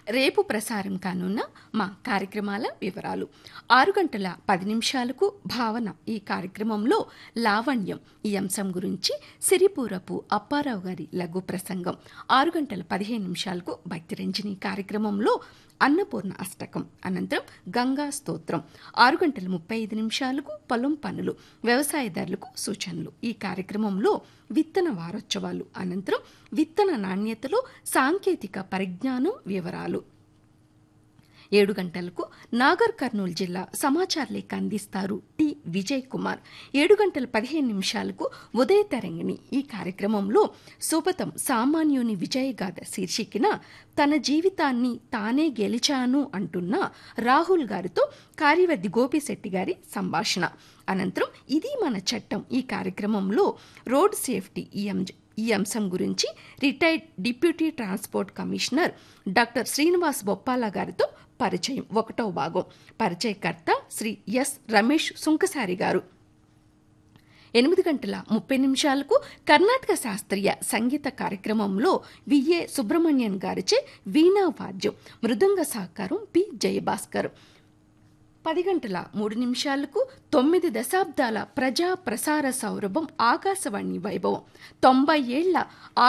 రేపు ప్రసారం కానున్న మా కార్యక్రమాల వివరాలు ఆరు గంటల పది నిమిషాలకు భావన ఈ కార్యక్రమంలో లావణ్యం ఈ అంశం గురించి సిరిపూరపు అప్పారావు గారి లఘు ప్రసంగం ఆరు గంటల పదిహేను నిమిషాలకు భక్తిరంజని కార్యక్రమంలో అన్నపూర్ణ అష్టకం అనంతరం గంగా స్తోత్రం ఆరు గంటల ముప్పై ఐదు నిమిషాలకు పొలం పనులు వ్యవసాయదారులకు సూచనలు ఈ కార్యక్రమంలో విత్తన వారోత్సవాలు అనంతరం విత్తన నాణ్యతలో సాంకేతిక పరిజ్ఞానం వివరాలు ఏడు గంటలకు నాగర్ కర్నూలు జిల్లా సమాచార లేఖ అందిస్తారు టి విజయ్ కుమార్ ఏడు గంటల పదిహేను నిమిషాలకు ఉదయ తరంగిణి ఈ కార్యక్రమంలో సుపతం సామాన్యుని విజయగాథ శీర్షికన తన జీవితాన్ని తానే గెలిచాను అంటున్న రాహుల్ గారితో కార్యవర్ది గోపిశెట్టి గారి సంభాషణ అనంతరం ఇది మన చట్టం ఈ కార్యక్రమంలో రోడ్ సేఫ్టీ ఈ అంశ ఈ అంశం గురించి retired deputy transport commissioner doctor Srinivas Boppala గారితో పరిచయం ఒకటో భాగం పరిచయకర్త శ్రీ ఎస్ రమేష్ సుంకసారి గారు ఎనిమిది గంటల ముప్పై నిమిషాలకు కర్ణాటక శాస్త్రీయ సంగీత కార్యక్రమంలో విఏ సుబ్రహ్మణ్యన్ గారిచే వీణా వాద్యం మృదంగ సహకారం పి జయభాస్కర్ పది గంటల మూడు నిమిషాలకు తొమ్మిది దశాబ్దాల ప్రజా ప్రసార సౌరభం ఆకాశవాణి వైభవం తొంభై ఏళ్ల